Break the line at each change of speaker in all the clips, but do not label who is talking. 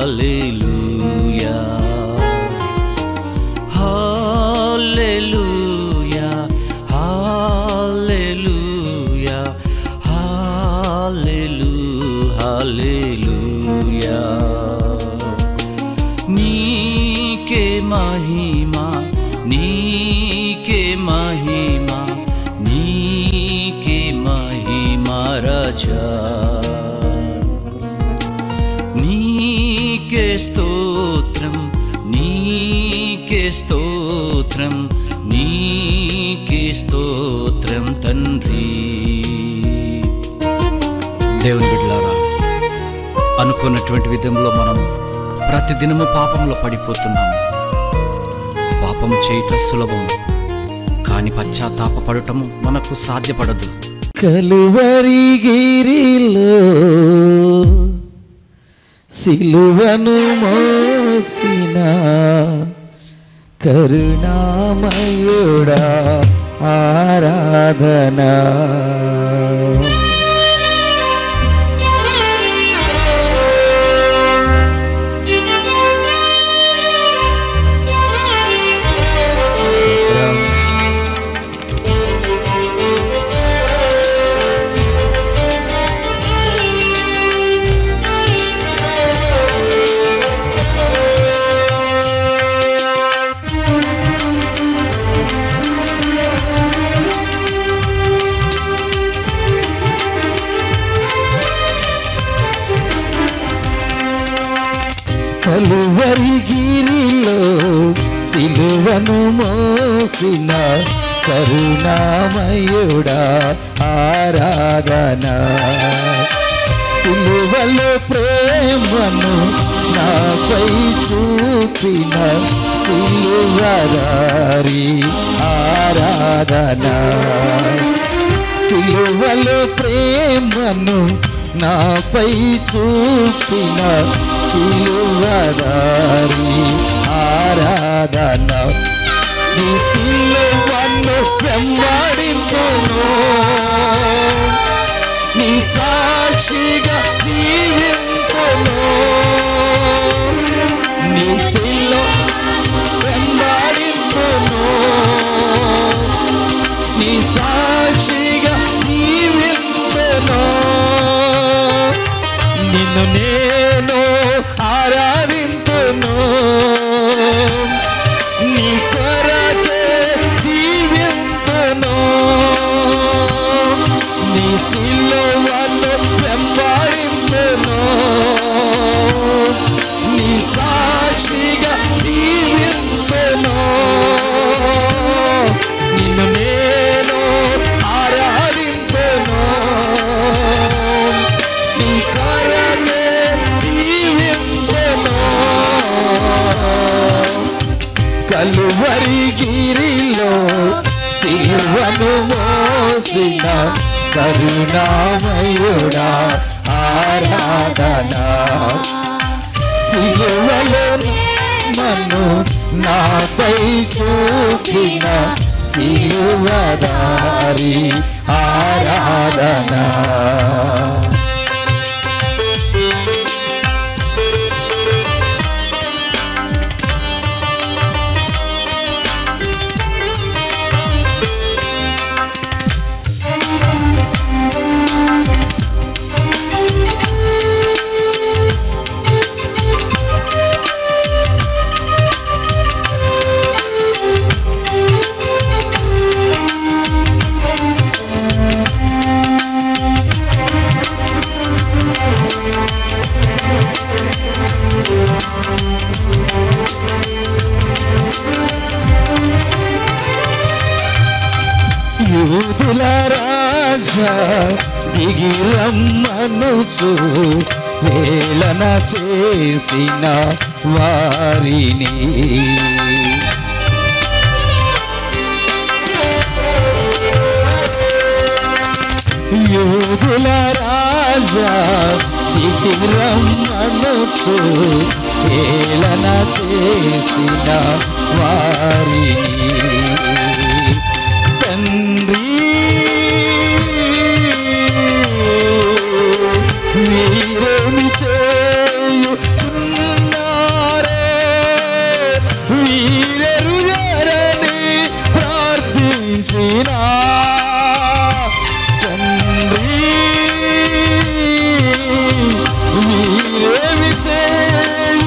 హల్లెలూయా హల్లెలూయా హల్లెలూయా హల్లెలూ హల్లెలూయా నీకే మహిమా నీకే మహిమా నీకే మహిమా రాజా నీకే స్తోత్రం నీకే స్తోత్రం నీకే స్తోత్రం తండ్రి దేవుని బిడ్డలారా అనుకున్నటువంటి విధంలో మనం ప్రతిదినము పాపంలో పడిపోతున్నాము పాపం చేయట సులభం కానీ పశ్చాత్తాపడటము మనకు సాధ్యపడదు
కలువరి గిరిలో సిలువను మోసిన కరుణామయుడా ఆరాధనా కలువరి గిరిలో సిలువను మోసిన కరుణామయుడా ఆరాధన సిలువలో ప్రేమను నాపై చూపిన సిలువరారి ఆరాధన సిలువలో ప్రేమను నాపై చూపిన సిలువదారి ఆరాధన నీ సిలువను వెంబడింతును నీ సాక్షిగా జీవింతును నీ సిలు వెంబడింతును నీ సాక్షిగా జీవింతును నిన్ను నేను ఆరాధింతును నీ కొరకే జీవింతును నీ సిలువను వెంబడింతును నీ సాక్షిగా జీవింతును నిన్ను నేను ఆరాధింతును నీ కరమే జీవింతును కలువరి గిరిలో సిలువను మోసిన కరుణామయుడా ఆరాధన సిలువలో మను నాపై చూపిన సిలువదారి ఆరాధన యూదుల రాజా దిగిరమ్మనుచు వేలన చేసిన వారిని యూదుల రాజా దిగిరమ్మనుచు వేలన చేసిన వారిని తండ్రి మీరేమి చేయుచున్నారో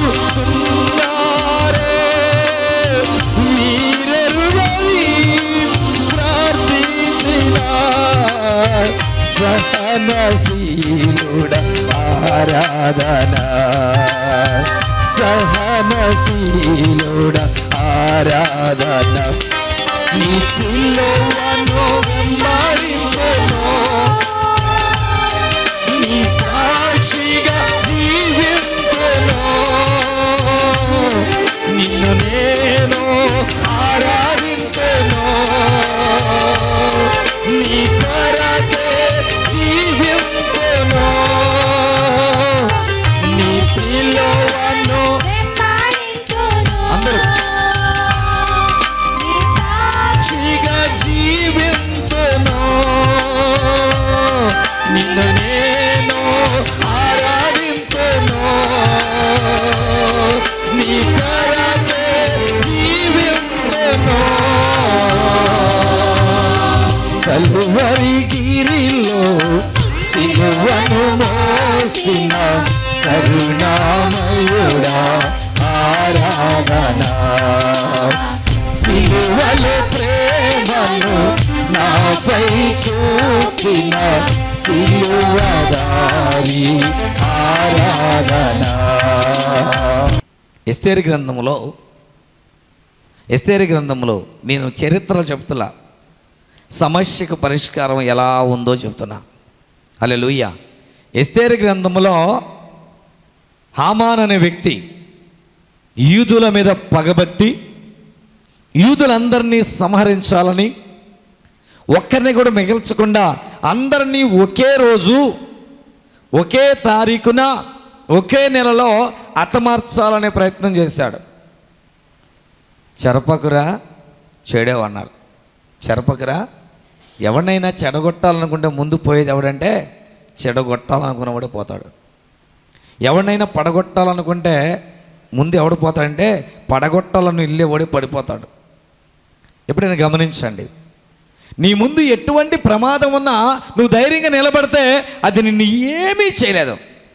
వీరెరుగని ప్రార్థించిన సహనశీలుడ ఆరాధన సహనశీలుడ ఆరాధన నీ సిలువను వెంబడించెను నీ సాక్షిగా జీవించెను నిన్ను నేను ఆరాధించెను నీ కొరకే జీవించెను నీ సిలువను అందరూ. సాక్షిగా జీవించెను నిన్ను నేను ఆరాధించెను నీ కరమే జీవించెను కలువరి గిరిలో సిలువను మోసిన కరుణామయుడా ఆరాధన సిలువలు ప్రేమను నాపై చూపిన సిలువదారి ఆరాధన
ఎస్తేరి గ్రంథములో ఎస్తేరి గ్రంథంలో నేను చరిత్ర చెప్తున్నా సమస్యకు పరిష్కారం ఎలా ఉందో చెప్తున్నా అలే లూయ ఎస్తేరి గ్రంథములో హామాన్ అనే వ్యక్తి యూదుల మీద పగబట్టి యూదులందరినీ సంహరించాలని ఒక్కరిని కూడా మిగల్చకుండా అందరినీ ఒకే రోజు ఒకే తారీఖున ఒకే నెలలో అతమార్చాలనే ప్రయత్నం చేశాడు చెరపకురా చెడేవన్నారు చెరపకురా ఎవరినైనా చెడగొట్టాలనుకుంటే ముందు పోయేది ఎవడంటే చెడగొట్టాలనుకున్నవాడే పోతాడు ఎవరినైనా పడగొట్టాలనుకుంటే ముందు ఎవడు పోతాడంటే పడగొట్టాలని ఇల్లేవాడే పడిపోతాడు ఎప్పుడైనా గమనించండి నీ ముందు ఎటువంటి ప్రమాదం ఉన్నా నువ్వు ధైర్యంగా నిలబడితే అది నిన్ను ఏమీ చేయలేదు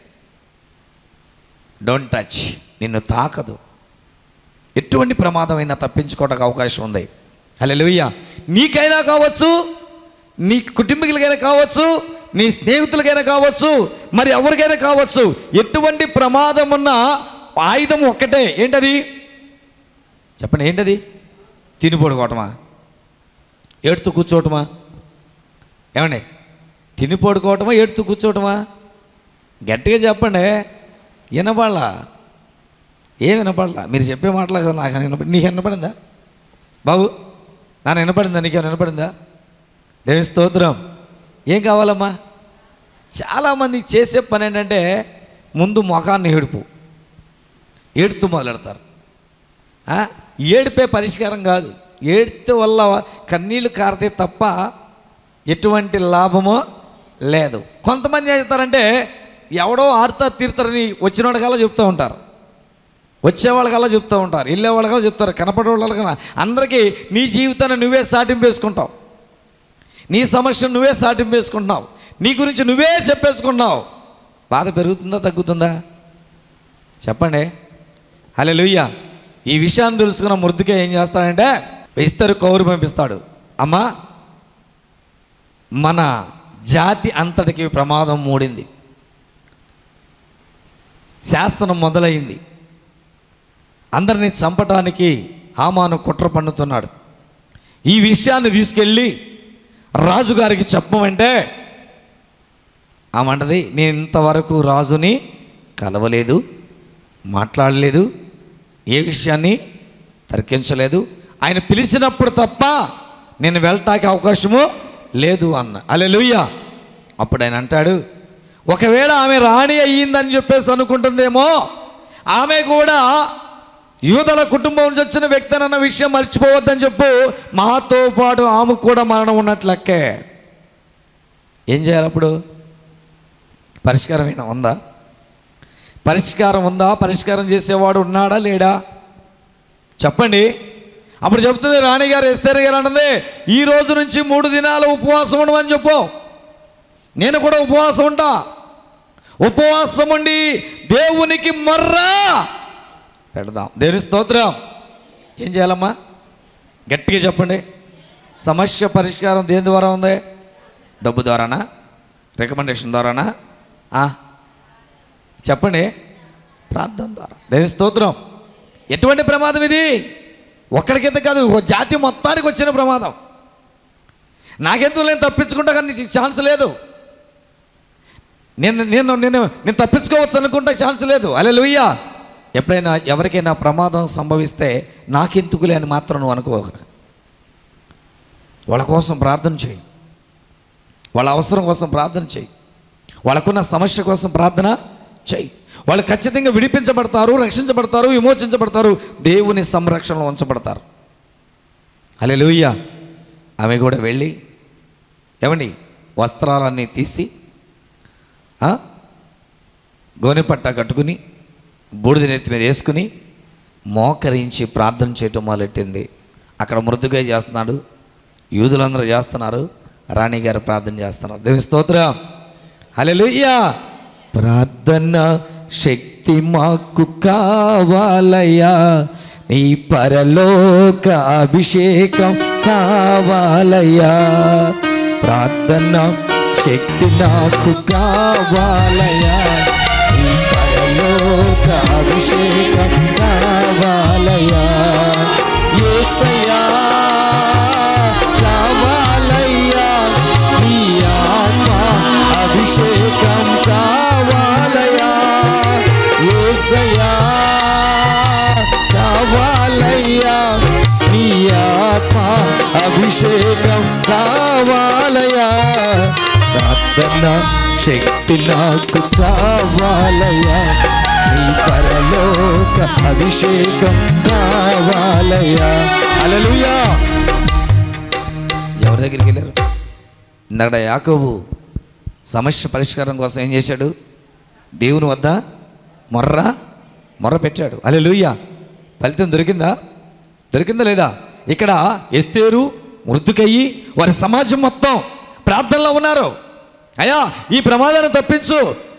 డోంట్ టచ్ నిన్ను తాకదు ఎటువంటి ప్రమాదమైనా తప్పించుకోవడానికి అవకాశం ఉంది హల్లెలూయా నీకైనా కావచ్చు నీ కుటుంబీకులకైనా కావచ్చు నీ స్నేహితులకైనా కావచ్చు మరి ఎవరికైనా కావచ్చు ఎటువంటి ప్రమాదం ఉన్న ఆయుధం ఒక్కటే ఏంటది చెప్పండి ఏంటది తిని పడుకోవటమా ఏడుతూ కూర్చోవటమా ఏమండి తిని పడుకోవటమా ఏడుతూ కూర్చోవటమా గట్టిగా చెప్పండి వినపడాల ఏం వినపడాల మీరు చెప్పే మాటలు కదా నాకు వినపడి నీకు వినపడిందా బాబు నాన్న వినపడిందా నీకు వినపడిందా దేవి స్తోత్రం ఏం కావాలమ్మా చాలామంది చేసే పని ఏంటంటే ముందు ముఖాన్ని ఏడుపు ఏడుతూ మొదలెడతారు ఆ? ఏడిపే పరిష్కారం కాదు ఏడితే వల్ల కన్నీళ్లు కారితే తప్ప ఎటువంటి లాభమో లేదు కొంతమంది ఏం చేస్తారంటే ఎవడో ఆరుతా తీరుతారని వచ్చిన కల్లా చెప్తూ ఉంటారు వచ్చేవాళ్ళకల్లా చెప్తూ ఉంటారు వెళ్ళే వాళ్ళకల్లా చెప్తారు కనపడే వాళ్ళకల్లా అందరికీ నీ జీవితాన్ని నువ్వే సాటింపు వేసుకుంటావు నీ సమస్యను నువ్వే సాటింపు వేసుకుంటున్నావు నీ గురించి నువ్వే చెప్పేసుకుంటున్నావు బాధ పెరుగుతుందా తగ్గుతుందా చెప్పండి హలే ఈ విషయాన్ని తెలుసుకున్న మృదుకే ఏం చేస్తాడంటే ఇస్తరు కౌరు పంపిస్తాడు అమ్మా మన జాతి అంతటికి ప్రమాదం మూడింది శాసనం మొదలైంది అందరినీ చంపటానికి హామాను కుట్ర పన్నుతున్నాడు ఈ విషయాన్ని తీసుకెళ్ళి రాజుగారికి చెప్పమంటే ఆమంటది నేను ఇంతవరకు రాజుని కలవలేదు మాట్లాడలేదు ఏ విషయాన్ని తర్కించలేదు ఆయన పిలిచినప్పుడు తప్ప నేను వెళ్ళటానికి అవకాశము లేదు అన్న అలెలుయ్య అప్పుడు ఆయన అంటాడు ఒకవేళ ఆమె రాణి అయ్యిందని చెప్పేసి అనుకుంటుందేమో ఆమె కూడా యూదల కుటుంబం నుంచి వచ్చిన వ్యక్తి అన్న విషయం మర్చిపోవద్దని చెప్పు మాతో పాటు ఆమె కూడా మరణం ఉన్నట్లు లెక్కే ఏం చేయాలి అప్పుడు పరిష్కారం ఏమైనా ఉందా పరిష్కారం ఉందా పరిష్కారం చేసేవాడు ఉన్నాడా లేడా చెప్పండి అప్పుడు చెప్తుంది రాణిగారు ఎస్తేరి గారు అంటుంది ఈ రోజు నుంచి మూడు దినాలు ఉపవాసం ఉండమని చెప్పు నేను కూడా ఉపవాసం ఉంటా ఉపవాసం ఉండి దేవునికి మర్రా పెడదాం దేవుని స్తోత్రం ఏం చేయాలమ్మా గట్టిగా చెప్పండి సమస్య పరిష్కారం దేని ద్వారా ఉంది డబ్బు ద్వారానా రికమెండేషన్ ద్వారానా ఆ? చెప్పండి ప్రార్థన ద్వారా దేవుని స్తోత్రం ఎటువంటి ప్రమాదం ఇది ఒక్కడికింత కాదు ఒక జాతి మొత్తానికి వచ్చిన ప్రమాదం నాకెందుకు నేను తప్పించుకుంటా కానీ నీకు ఛాన్స్ లేదు నేను నేను నేను నేను తప్పించుకోవచ్చు అనుకుంటే ఛాన్స్ లేదు అలే లూయ్యా ఎప్పుడైనా ఎవరికైనా ప్రమాదం సంభవిస్తే నాకెందుకులే అని మాత్రం నువ్వు అనుకో వాళ్ళ కోసం ప్రార్థన చేయి వాళ్ళ అవసరం కోసం ప్రార్థన చేయి వాళ్ళకున్న సమస్య కోసం ప్రార్థన చేయి వాళ్ళు ఖచ్చితంగా విడిపించబడతారు రక్షించబడతారు విమోచించబడతారు దేవుని సంరక్షణలో ఉంచబడతారు అలే లూయ్యా ఆమె కూడా వెళ్ళి ఏమండి వస్త్రాలన్నీ తీసి ఆ? గోనెపట్ట కట్టుకుని బూడిద నెత్తి మీద వేసుకుని మోకరించి ప్రార్థన చేయటం మొదలెట్టింది అక్కడ మృదుగా చేస్తున్నాడు యూదులందరూ చేస్తున్నారు రాణి గారు ప్రార్థన చేస్తున్నారు దేవి స్తోత్రం హల్లెలూయా ప్రార్థన శక్తి మాకు కావాలయ్యా నీ పరలోక అభిషేకం కావాలయ్యా ప్రార్థన శక్తి నాకు కావాలయ్యా నీ పరలోక అభిషేకం కావాలయ్యా యేసయ్యా కావాలయ్యా నీ ఆత్మ అభిషేకం కావాలయ్యా యేసయ్యా కావాలయ్యా నీ ఆత్మ అభిషేకం కావాలయ్యా ప్రార్థన శక్తి నాకు కావాలయ్యా నీ పరలోక అభిషేకం కావాలయ్యా అలలుయా ఎవరి దగ్గరికి వెళ్ళారు ఇందాక యాకోబు సమస్య పరిష్కారం కోసం ఏం చేశాడు దేవుని వద్ద మొర్ర మొర్ర పెట్టాడు అలెలుయ్య ఫలితం దొరికిందా దొరికిందా లేదా ఇక్కడ ఎస్తేరు మృతుకయ్యి వారి సమాజం మొత్తం ప్రార్థనలో ఉన్నారు అయ్యా ఈ ప్రమాదాన్ని తప్పించు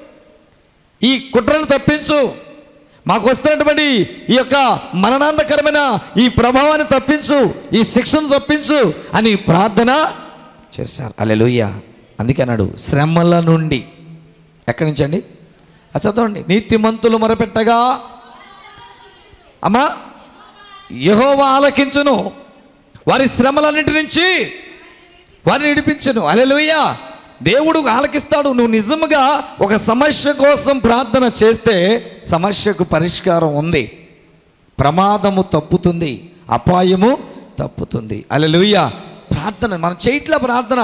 ఈ కుట్రను తప్పించు మాకు వస్తున్నటువంటి ఈ యొక్క మరణాంతకరమైన ఈ ప్రభావాన్ని తప్పించు ఈ శిక్షను తప్పించు అని ప్రార్థన చేశారు అలెలుయ్య అందుకే అన్నాడు శ్రమల నుండి ఎక్కడి నుంచి అండి అది చదవండి నీతిమంతులు మొరపెట్టగా అమ్మా యహోవా ఆలకించును వారి శ్రమలన్నింటి నుంచి వారిని విడిపించును అలెలుయ్యా దేవుడు ఆలకిస్తాడు నువ్వు నిజముగా ఒక సమస్య కోసం ప్రార్థన చేస్తే సమస్యకు పరిష్కారం ఉంది ప్రమాదము తప్పుతుంది అపాయము తప్పుతుంది అలెలుయ్యా ప్రార్థన మనం చేయట్లే ప్రార్థన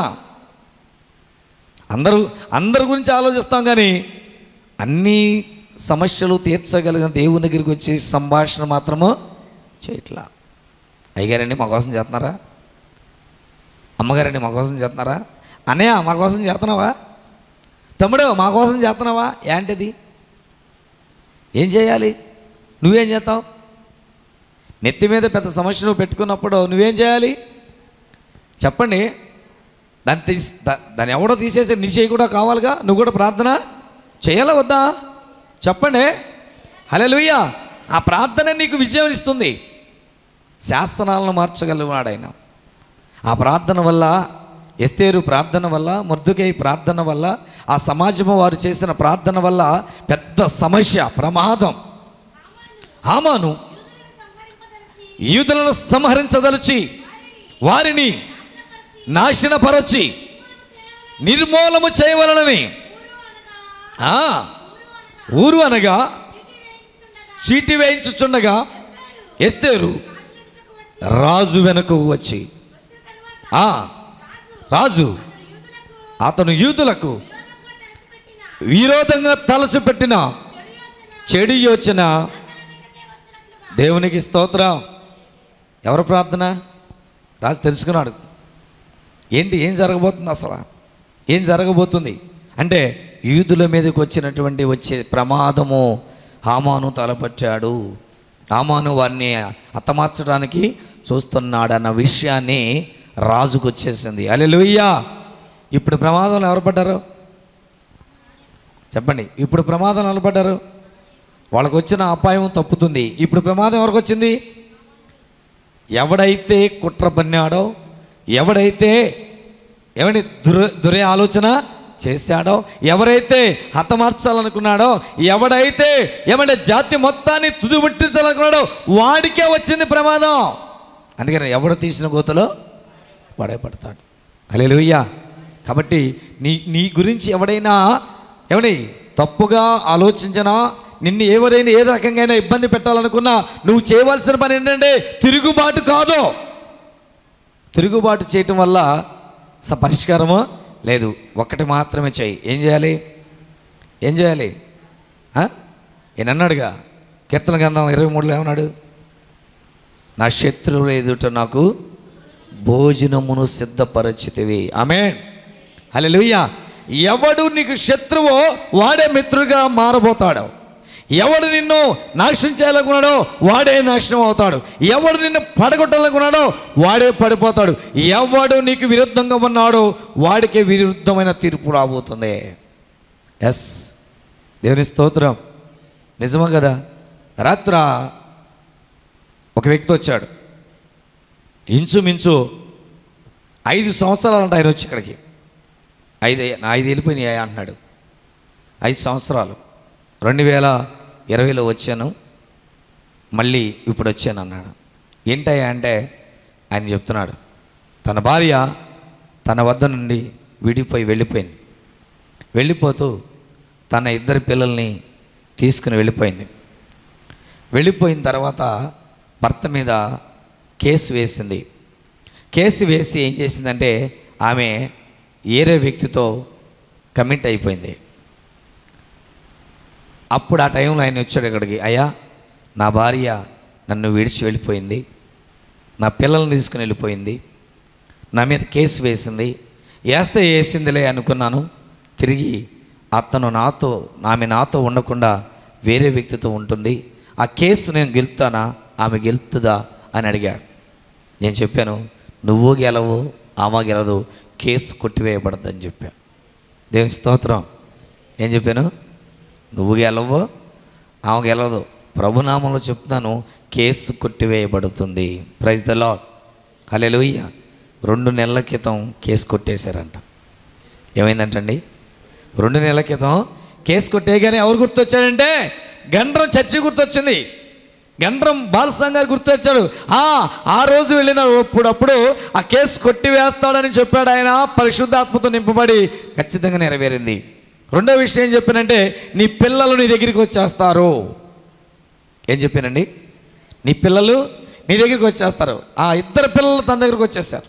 అందరూ అందరి గురించి ఆలోచిస్తాం కానీ అన్ని సమస్యలు తీర్చగలిగిన దేవుని దగ్గరికి వచ్చి సంభాషణ మాత్రము చేయట్లా అయ్యగారండి మా కోసం చేస్తున్నారా అమ్మగారండి మా కోసం చేస్తున్నారా అన్నయ్య మా కోసం చేస్తున్నావా తమ్ముడు మా కోసం చేస్తున్నావా ఏంటిది ఏం చేయాలి నువ్వేం చేస్తావు నెత్తి మీద పెద్ద సమస్య నువ్వు పెట్టుకున్నప్పుడు నువ్వేం చేయాలి చెప్పండి దాన్ని తీసి దా- దాన్ని ఎవడో తీసేసి నీ చేయి కూడా కావాలిగా నువ్వు కూడా ప్రార్థన చేయాలా వద్దా చెప్పండి హలెలుయ్య ఆ ప్రార్థన నీకు విజయం ఇస్తుంది శాస్త్రాలను మార్చగలిగినాడు ఆయన ఆ ప్రార్థన వల్ల ఎస్తేరు ప్రార్థన వల్ల మర్దుకై ప్రార్థన వల్ల ఆ సమాజము వారు చేసిన ప్రార్థన వల్ల పెద్ద సమస్య ప్రమాదం హామాను యూదులను సంహరించదలిచి వారిని నాశనపరచి నిర్మూలము చేయవలనని ఆ, ఊరు అనగా చీటి వేయించుచుండగా ఎస్తేరు రాజు వెనక వచ్చి ఆ, రాజు అతను యూదులకు విరోధంగా తలచుపెట్టిన చెడు యోచన దేవునికి స్తోత్రం ఎవరు ప్రార్థన రాజు తెలుసుకున్నాడు ఏంటి ఏం జరగబోతుంది అసలు ఏం జరగబోతుంది అంటే యూదుల మీదకి వచ్చినటువంటి వచ్చే ప్రమాదము హామాను తలపట్టాడు హామాను వారిని హతమార్చడానికి చూస్తున్నాడన్న విషయాన్ని రాజుకు వచ్చేసింది అలెలుయ్యా ఇప్పుడు ప్రమాదంలో ఎవరు పడ్డారు చెప్పండి ఇప్పుడు ప్రమాదం నిలబడ్డారు వాళ్ళకు వచ్చిన అపాయం తప్పుతుంది ఇప్పుడు ప్రమాదం ఎవరికి వచ్చింది ఎవడైతే కుట్ర పన్నాడో ఎవడైతే ఎవడి దుర దురే ఆలోచన చేశాడో ఎవరైతే హతమార్చాలనుకున్నాడో ఎవడైతే ఏమంటే జాతి మొత్తాన్ని తుదిముట్టించాలనుకున్నాడో వాడికే వచ్చింది ప్రమాదం అందుకని ఎవడు తీసిన గోతలో వాడే పడతాడు అలెలుయ్యా కాబట్టి నీ నీ గురించి ఎవడైనా ఎవడి తప్పుగా ఆలోచించినా నిన్ను ఎవరైనా ఏ రకంగా ఇబ్బంది పెట్టాలనుకున్నా నువ్వు చేయవలసిన పని ఏంటంటే తిరుగుబాటు కాదు తిరుగుబాటు చేయటం వల్ల స పరిష్కారము లేదు ఒక్కటి మాత్రమే చేయి ఏం చేయాలి ఏం చేయాలి ఆ? ఈయన అన్నాడుగా కీర్తన గంధం ఇరవై మూడులో ఏమన్నాడు నా శత్రువుల ఎదుట నాకు భోజనమును సిద్ధపరచితివి ఆమె హల్లెలూయా ఎవడు నీకు శత్రువో వాడే మిత్రుడిగా మారబోతాడు ఎవడు నిన్ను నాశనం చేయాలనుకున్నాడో వాడే నాశనం అవుతాడు ఎవడు నిన్ను పడగొట్టాలనుకున్నాడో వాడే పడిపోతాడు ఎవడు నీకు విరుద్ధంగా ఉన్నాడో వాడికి విరుద్ధమైన తీర్పు రాబోతుంది ఎస్ దేవుని స్తోత్రం నిజమా కదా రాత్ర ఒక వ్యక్తి వచ్చాడు ఇంచుమించు ఐదు సంవత్సరాలు అంట ఆయన వచ్చి ఇక్కడికి ఐదు ఐదు వెళ్ళిపోయినాయి అంటున్నాడు ఐదు సంవత్సరాలు రెండు వేల ఇరవైలో వచ్చాను మళ్ళీ ఇప్పుడు వచ్చాను అన్నాడు ఏంటయ్యా అంటే ఆయన చెప్తున్నాడు తన భార్య తన వద్ద నుండి విడిపోయి వెళ్ళిపోయింది వెళ్ళిపోతూ తన ఇద్దరు పిల్లల్ని తీసుకుని వెళ్ళిపోయింది వెళ్ళిపోయిన తర్వాత భర్త మీద కేసు వేసింది కేసు వేసి ఏం చేసిందంటే ఆమె ఏరే వ్యక్తితో కమిట్ అయిపోయింది అప్పుడు ఆ టైంలో ఆయన వచ్చాడు ఇక్కడికి అయ్యా నా భార్య నన్ను విడిచి వెళ్ళిపోయింది నా పిల్లల్ని తీసుకుని వెళ్ళిపోయింది నా మీద కేసు వేసింది వేస్తే వేసిందిలే అనుకున్నాను తిరిగి అతను నాతో ఆమె నాతో ఉండకుండా వేరే వ్యక్తితో ఉంటుంది ఆ కేసు నేను గెలుతానా ఆమె గెలుతుందా అని అడిగాడు నేను చెప్పాను నువ్వు గెలవు ఆమె గెలదు కేసు కొట్టివేయబడద్దని చెప్పాను దేవుని స్తోత్రం ఏం చెప్పాను నువ్వు గెలవు ఆమె గెలవదు ప్రభునామంలో చెప్తున్నాను కేసు కొట్టివేయబడుతుంది ప్రైజ్ ద లాడ్ హల్లెలూయా రెండు నెలల క్రితం కేసు కొట్టేశారంట ఏమైందంటండి రెండు నెలల క్రితం కేసు కొట్టేయగానే ఎవరు గుర్తొచ్చాడంటే గండ్రం చర్చి గుర్తొచ్చింది గండ్రం బాలసం గారు గుర్తొచ్చాడు ఆ ఆ రోజు వెళ్ళిన అప్పుడు ఆ కేసు కొట్టివేస్తాడని చెప్పాడు ఆయన పరిశుద్ధాత్మతో నింపబడి ఖచ్చితంగా నెరవేరింది రెండో విషయం ఏం చెప్పానంటే నీ పిల్లలు నీ దగ్గరికి వచ్చేస్తారు ఏం చెప్పానండి నీ పిల్లలు నీ దగ్గరికి వచ్చేస్తారు ఆ ఇద్దరు పిల్లలు తన దగ్గరికి వచ్చేసారు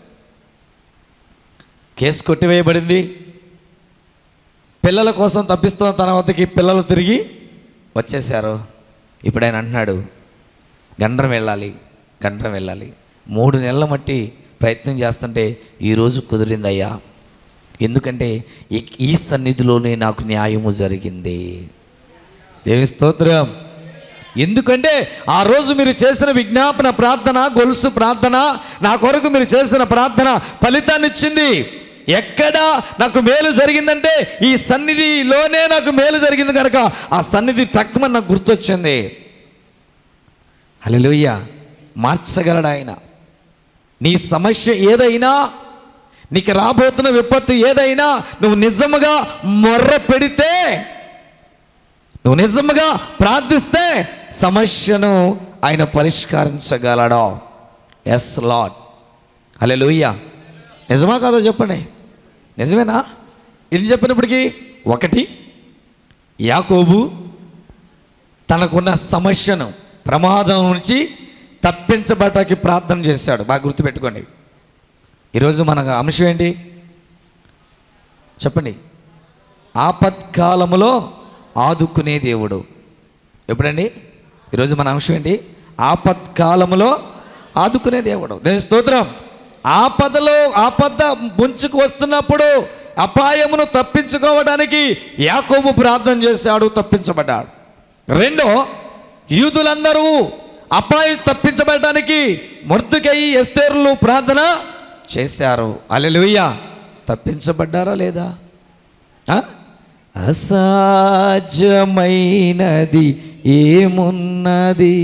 కేసు కొట్టివేయబడింది పిల్లల కోసం తప్పిస్తున్న తన వద్దకి పిల్లలు తిరిగి వచ్చేసారు ఇప్పుడు ఆయన అంటున్నాడు గండ్రం వెళ్ళాలి గండ్రం వెళ్ళాలి మూడు నెలల మట్టి ప్రయత్నం చేస్తుంటే ఈరోజు కుదిరిందయ్యా ఎందుకంటే ఈ- ఈ సన్నిధిలోనే నాకు న్యాయము జరిగింది దేవి స్తోత్రం ఎందుకంటే ఆ రోజు మీరు చేసిన విజ్ఞాపన ప్రార్థన గొలుసు ప్రార్థన నా కొరకు మీరు చేసిన ప్రార్థన ఫలితాన్ని ఇచ్చింది ఎక్కడ నాకు మేలు జరిగిందంటే ఈ సన్నిధిలోనే నాకు మేలు జరిగింది కనుక ఆ సన్నిధి తక్కువ నాకు గుర్తొచ్చింది హల్లెలూయ మార్చగలడు ఆయన నీ సమస్య ఏదైనా నీకు రాబోతున్న విపత్తు ఏదైనా నువ్వు నిజముగా మొర్ర పెడితే నువ్వు నిజముగా ప్రార్థిస్తే సమస్యను ఆయన పరిష్కరించగలడు ఎస్ లాడ్ అలే నిజమా కాదో చెప్పండి నిజమేనా ఇది చెప్పినప్పటికీ ఒకటి యాకోబు తనకున్న సమస్యను ప్రమాదం నుంచి తప్పించబడటానికి ప్రార్థన చేశాడు బాగా గుర్తుపెట్టుకోండి ఈరోజు మన అంశం ఏంటి చెప్పండి ఆపత్కాలములో ఆదుకునే దేవుడు ఎప్పుడండి ఈరోజు మన అంశం ఏంటి ఆపత్కాలములో ఆదుకునే దేవుడు దేని స్తోత్రం ఆపదలో ఆపద ముంచుకు వస్తున్నప్పుడు అపాయమును తప్పించుకోవడానికి యాకోబు ప్రార్థన చేశాడు తప్పించబడ్డాడు రెండో యూదులందరూ అపాయం తప్పించబడటానికి మొర్దుకై ఎస్తేర్లు ప్రార్థన చేశారు అలెలుయ్య తప్పించబడ్డారా లేదా ఆ? అసాధ్యమైనది
ఏమున్నది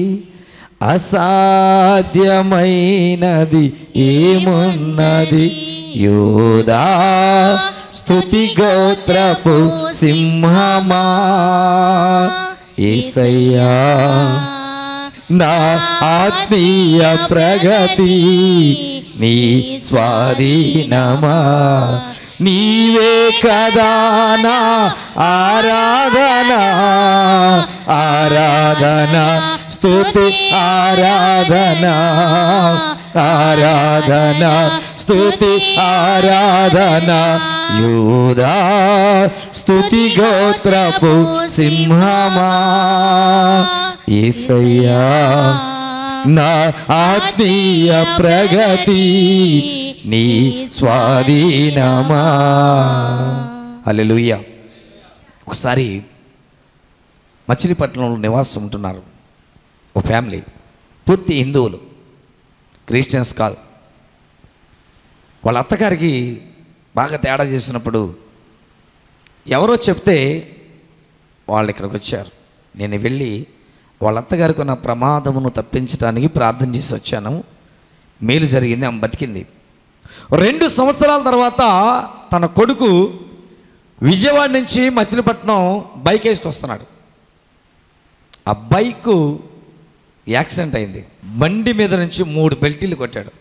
అసాధ్యమైనది ఏమున్నది యోదా స్తుతి గోత్రపు సింహమా ఏసయ్యా నా ఆత్మీయ ప్రగతి నీ స్వాధీనమా నీవే కదా నా ఆరాధన ఆరాధన స్తుతి ఆరాధన ఆరాధన స్తుతి ఆరాధన యూదా స్తుతి గోత్రపు సింహమా ఏసయ్యా నా ఆత్మీయ ప్రగతి నీ స్వాధీనమా
అల్లెలుయ్య ఒకసారి మచిలీపట్నంలో నివాసం ఉంటున్నారు ఒక ఫ్యామిలీ పూర్తి హిందువులు క్రిస్టియన్స్ కాదు వాళ్ళ అత్తగారికి బాగా తేడా చేసినప్పుడు ఎవరో చెప్తే వాళ్ళు ఇక్కడికి వచ్చారు నేను వెళ్ళి వాళ్ళ అత్తగారికి ఉన్న ప్రమాదమును తప్పించడానికి ప్రార్థన చేసి వచ్చాను మేలు జరిగింది ఆమె బతికింది రెండు సంవత్సరాల తర్వాత తన కొడుకు విజయవాడ నుంచి మచిలీపట్నం బైక్ వేసుకొస్తున్నాడు ఆ బైకు యాక్సిడెంట్ అయింది బండి మీద నుంచి మూడు బెల్టీలు కొట్టాడు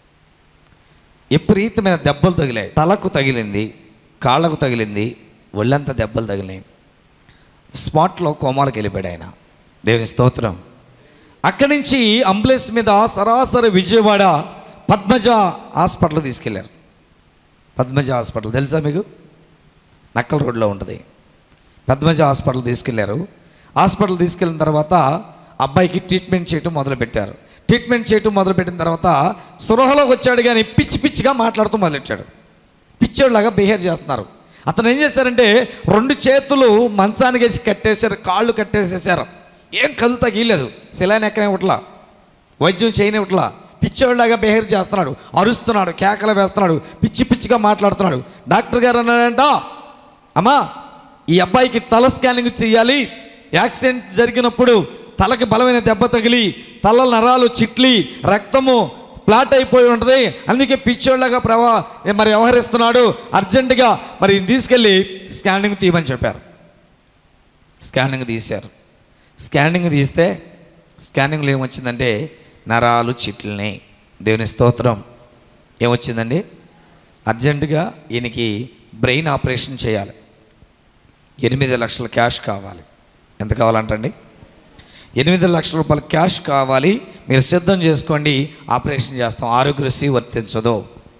విపరీతమైన దెబ్బలు తగిలాయి తలకు తగిలింది కాళ్ళకు తగిలింది ఒళ్ళంతా దెబ్బలు తగిలాయి స్పాట్లో కోమాలకు వెళ్ళిపోయాడు ఆయన దేవుని స్తోత్రం అక్కడి నుంచి అంబులెన్స్ మీద సరాసరి విజయవాడ పద్మజ హాస్పిటల్ తీసుకెళ్లారు పద్మజ హాస్పిటల్ తెలుసా మీకు నక్కల్ రోడ్లో ఉంటుంది పద్మజ హాస్పిటల్ తీసుకెళ్లారు హాస్పిటల్ తీసుకెళ్ళిన తర్వాత అబ్బాయికి ట్రీట్మెంట్ చేయటం మొదలుపెట్టారు ట్రీట్మెంట్ చేయటం మొదలుపెట్టిన తర్వాత సురహలోకి వచ్చాడు కానీ పిచ్చి పిచ్చిగా మాట్లాడుతూ మొదలెట్టాడు పిచ్చోడ్లాగా బిహేవ్ చేస్తున్నారు అతను ఏం చేశారంటే రెండు చేతులు మంచానికి వేసి కట్టేశారు కాళ్ళు కట్టేసేసారు ఏం కదులుతా గీయలేదు శిలాని ఎక్కనే ఇట్లా వైద్యం చేయనివ్వట్లా పిచ్చోళ్ళలాగా బిహేవ్ చేస్తున్నాడు అరుస్తున్నాడు కేకలు వేస్తున్నాడు పిచ్చి పిచ్చిగా మాట్లాడుతున్నాడు డాక్టర్ గారు అన్నాడంట అమ్మా ఈ అబ్బాయికి తల స్కానింగ్ చేయాలి యాక్సిడెంట్ జరిగినప్పుడు తలకి బలమైన దెబ్బ తగిలి తల నరాలు చిట్లి రక్తము ప్లాట్ అయిపోయి ఉంటుంది అందుకే పిచ్చోళ్ళగా ప్రవా మరి వ్యవహరిస్తున్నాడు అర్జెంటుగా మరి ఈయన తీసుకెళ్ళి స్కానింగ్ తీయమని చెప్పారు స్కానింగ్ తీశారు స్కానింగ్ తీస్తే స్కానింగ్లో ఏమొచ్చిందంటే నరాలు చిట్లని దేవుని స్తోత్రం ఏమొచ్చిందండి అర్జెంటుగా ఈయనకి బ్రెయిన్ ఆపరేషన్ చేయాలి ఎనిమిది లక్షల క్యాష్ కావాలి ఎంత కావాలంటండి ఎనిమిది లక్షల రూపాయల క్యాష్ కావాలి మీరు సిద్ధం చేసుకోండి ఆపరేషన్ చేస్తాం ఆరోగ్యశ్రీ వర్తించదు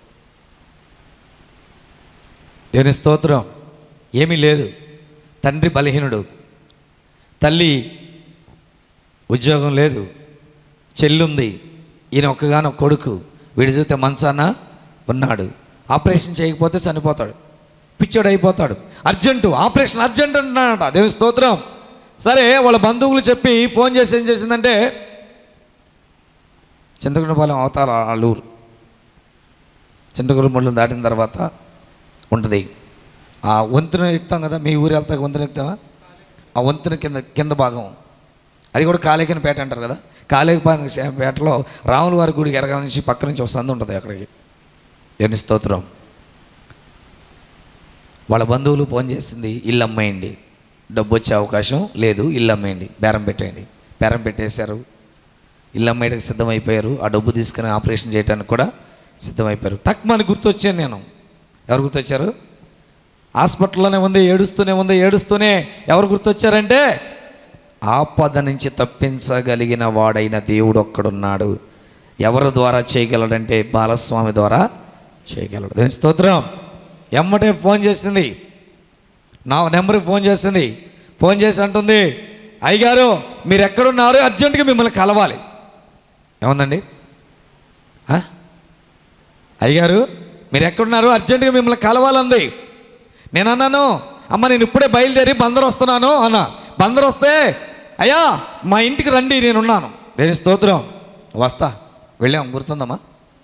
దేవుని స్తోత్రం ఏమీ లేదు తండ్రి బలహీనుడు తల్లి ఉద్యోగం లేదు చెల్లుంది ఈయన ఒక్కగానో కొడుకు వీడి చూస్తే మంచాన ఉన్నాడు ఆపరేషన్ చేయకపోతే చనిపోతాడు పిచ్చోడు అయిపోతాడు అర్జెంటు ఆపరేషన్ అర్జెంట్ అంటున్నాడట దేవుని స్తోత్రం సరే వాళ్ళ బంధువులు చెప్పి ఫోన్ చేసి ఏం చేసిందంటే చింతకుండపాలెం అవతార ఆలూరు చింతకుండపాలెం దాటిన తర్వాత ఉంటుంది ఆ వంతెన ఎక్కుతాం కదా మీ ఊరు వెళ్తాక వంతెన ఎక్కుతామా ఆ వంతెన కింద కింద భాగం అది కూడా కాలేకిన పేట అంటారు కదా కాలేకిన పేటలో రాముల వారి గుడికి ఎరగ నుంచి పక్క నుంచి ఒక సందు ఉంటుంది అక్కడికి ఎన్ని స్తోత్రం వాళ్ళ బంధువులు ఫోన్ చేసింది ఇల్లు అమ్మేయండి డబ్బు వచ్చే అవకాశం లేదు ఇల్లు అమ్మేయండి బేరం పెట్టేయండి బేరం పెట్టేశారు ఇల్లు అమ్మేయడానికి సిద్ధమైపోయారు ఆ డబ్బు తీసుకుని ఆపరేషన్ చేయడానికి కూడా సిద్ధమైపోయారు టక్మని గుర్తొచ్చాను నేను ఎవరు గుర్తొచ్చారు హాస్పిటల్లోనే ఉంది ఏడుస్తూనే ఉంది ఏడుస్తూనే ఎవరు గుర్తొచ్చారంటే ఆపద నుంచి తప్పించగలిగిన వాడైన దేవుడు ఒక్కడున్నాడు ఎవరి ద్వారా చేయగలడంటే బాలస్వామి ద్వారా చేయగలడు దాని స్తోత్రం ఎమ్మటే ఫోన్ చేసింది నా నెంబర్కి ఫోన్ చేసింది ఫోన్ చేసి అంటుంది అయ్యగారు మీరు ఎక్కడున్నారు అర్జెంటుగా మిమ్మల్ని కలవాలి ఏముందండి ఆ? అయ్యగారు మీరు ఎక్కడున్నారు అర్జెంటుగా మిమ్మల్ని కలవాలంది నేను అన్నాను అమ్మ నేను ఇప్పుడే బయలుదేరి బందరు వస్తున్నాను అన్న బందరు వస్తే అయ్యా మా ఇంటికి రండి నేనున్నాను దేని స్తోత్రం వస్తా వెళ్ళాం గుర్తుందమ్మా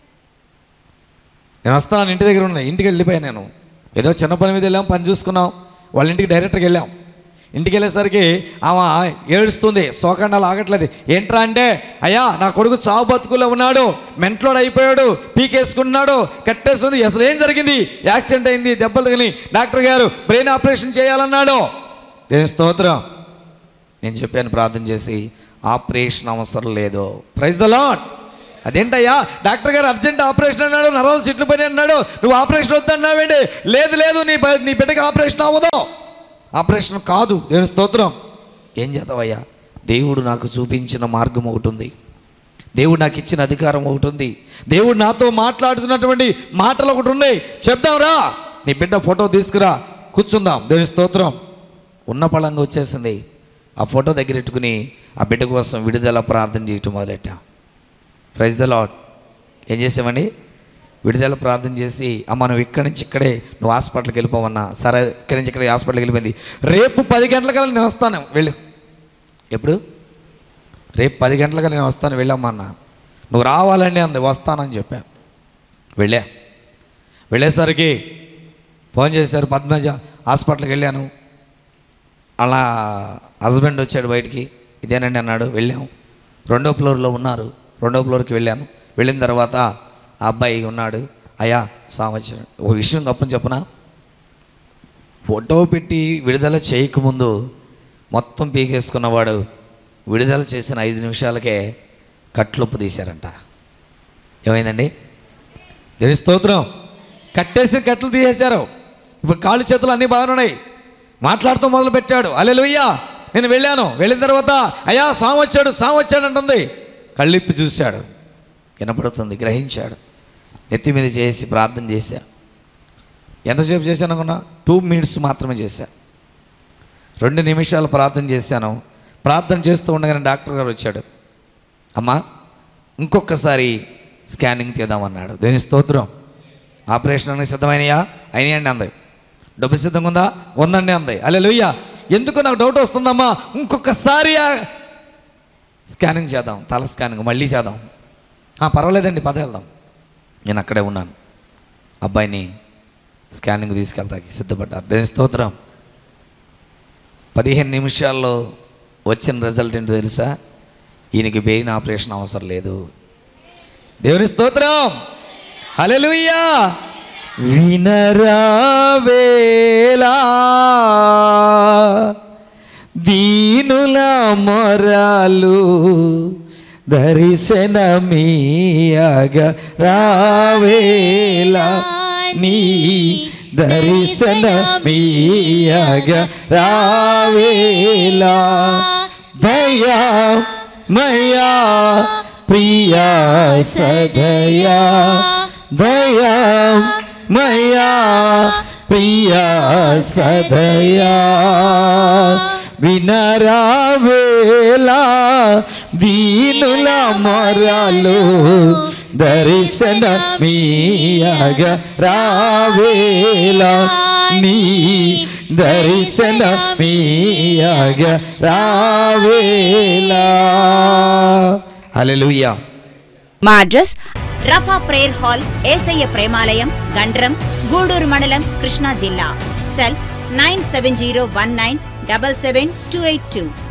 నేను వస్తాను ఇంటి దగ్గర ఉన్నాయి ఇంటికి వెళ్ళిపోయాను నేను ఏదో చిన్న పని మీద వెళ్ళాం పని చూసుకున్నాం వాళ్ళ ఇంటికి డైరెక్ట్గా వెళ్ళాం ఇంటికి వెళ్ళేసరికి ఆమె ఏడుస్తుంది సోకండాలు ఆగట్లేదు ఏంట్రా అంటే అయ్యా నా కొడుకు చావు బతుకులో ఉన్నాడు మెంట్లోడ్ అయిపోయాడు పీకేసుకున్నాడు కట్టేస్తుంది అసలు ఏం జరిగింది యాక్సిడెంట్ అయింది దెబ్బలు తగిలి డాక్టర్ గారు బ్రెయిన్ ఆపరేషన్ చేయాలన్నాడు దేని స్తోత్రం నేను చెప్పాను ప్రార్థన చేసి ఆపరేషన్ అవసరం లేదు ప్రైజ్ ద లాడ్ అదేంటయ్యా డాక్టర్ గారు అర్జెంట్ ఆపరేషన్ అన్నాడు నరాలు చెట్లు పని అన్నాడు నువ్వు ఆపరేషన్ వద్దన్నావేంటి లేదు లేదు నీ బ- నీ బిడ్డకి ఆపరేషన్ అవ్వదు ఆపరేషన్ కాదు దేవుని స్తోత్రం ఏం చేద్దామయ్యా దేవుడు నాకు చూపించిన మార్గం ఒకటి ఉంది దేవుడు నాకు ఇచ్చిన అధికారం ఒకటి ఉంది దేవుడు నాతో మాట్లాడుతున్నటువంటి మాటలు ఒకటి ఉన్నాయి చెప్దాంరా నీ బిడ్డ ఫోటో తీసుకురా కూర్చుందాం దేవుని స్తోత్రం ఉన్న పళంగా వచ్చేసింది ఆ ఫోటో దగ్గర పెట్టుకుని ఆ బిడ్డ కోసం విడుదల ప్రార్థన చేయటం మొదలెట్టా ప్రైజ్ ద లాడ్ ఏం చేసామండి విడుదల ప్రార్థన చేసి అమ్మ నువ్వు ఇక్కడి నుంచి ఇక్కడే నువ్వు హాస్పిటల్కి వెళ్ళిపోవన్నా సరే ఇక్కడి నుంచి ఇక్కడే హాస్పిటల్కి వెళ్ళిపోయింది రేపు పది గంటలకల్లా నేను వస్తాను వెళ్ళు ఎప్పుడు రేపు పది గంటలకు నేను వస్తాను వెళ్ళమ్మా అన్న నువ్వు రావాలండి అంది వస్తానని చెప్పా వెళ్ళా వెళ్ళేసరికి ఫోన్ చేశారు పద్మజ హాస్పిటల్కి వెళ్ళాను అలా హస్బెండ్ వచ్చాడు బయటికి ఇదేనండి అన్నాడు వెళ్ళాం రెండో ఫ్లోర్లో ఉన్నారు రెండో ఫ్లోర్కి వెళ్ళాను వెళ్ళిన తర్వాత ఆ అబ్బాయి ఉన్నాడు అయ్యా సామచ్చాడు ఒక విషయం తప్పని చెప్పనా ఫోటో పెట్టి విడుదల చేయకముందు మొత్తం పీకేసుకున్నవాడు విడుదల చేసిన ఐదు నిమిషాలకే కట్లొప్పు తీశారంట ఏమైందండి దేని స్తోత్రం కట్టేసి కట్లు తీసేశారు ఇప్పుడు కాళ్ళు చేతులు అన్నీ బాగున్నాయి మాట్లాడుతూ మొదలు పెట్టాడు అలెలుయ్యా నేను వెళ్ళాను వెళ్ళిన తర్వాత అయ్యా సాము వచ్చాడు సాము వచ్చాడు అంటుంది కళ్ళిప్పి చూశాడు వినపడుతుంది గ్రహించాడు నెత్తి మీద చేసి ప్రార్థన చేశా ఎంతసేపు చేశాను అనుకున్నా టూ మినిట్స్ మాత్రమే చేశా రెండు నిమిషాలు ప్రార్థన చేశాను ప్రార్థన చేస్తూ ఉండగానే డాక్టర్ గారు వచ్చాడు అమ్మా ఇంకొకసారి స్కానింగ్ తీద్దామన్నాడు దేని స్తోత్రం ఆపరేషన్ అనేది సిద్ధమైనయా అయినాయండి అంది డబ్బు సిద్ధంగా ఉందా ఉందండి అంది అలే లుయ్య ఎందుకు నాకు డౌట్ వస్తుందమ్మా ఇంకొకసారి ఆ స్కానింగ్ చేద్దాం తల స్కానింగ్ మళ్ళీ చేద్దాం "ఆ, పర్వాలేదండి పద వెళ్దాం నేను అక్కడే ఉన్నాను అబ్బాయిని స్కానింగ్ తీసుకెళ్తాకి సిద్ధపడ్డారు దేని స్తోత్రం పదిహేను నిమిషాల్లో వచ్చిన రిజల్ట్ ఏంటో తెలుసా ఈయనకి బెయిన్ ఆపరేషన్ అవసరం లేదు దేవుని స్తోత్రం హల్లెలూయా వినరావేలా దీనుల మొరాలు దర్శనమీయగ రావేలా నీ దర్శనమీయగ రావేలా దయా మయా ప్రియా సదయా దయా మయా ప్రియా సదయా వినరావేలా దీనుల మొరలు దర్శన మీయగ రావేలా నీ దర్శన మీయగ రావేలా హల్లెలూయా
మా అడ్రస్ రఫా ప్రేయర్ హాల్ ఏసయ్య ప్రేమాలయం గండ్రం గూడూరు మండలం కృష్ణా జిల్లా cell nine seven zero one nine double seven two eight two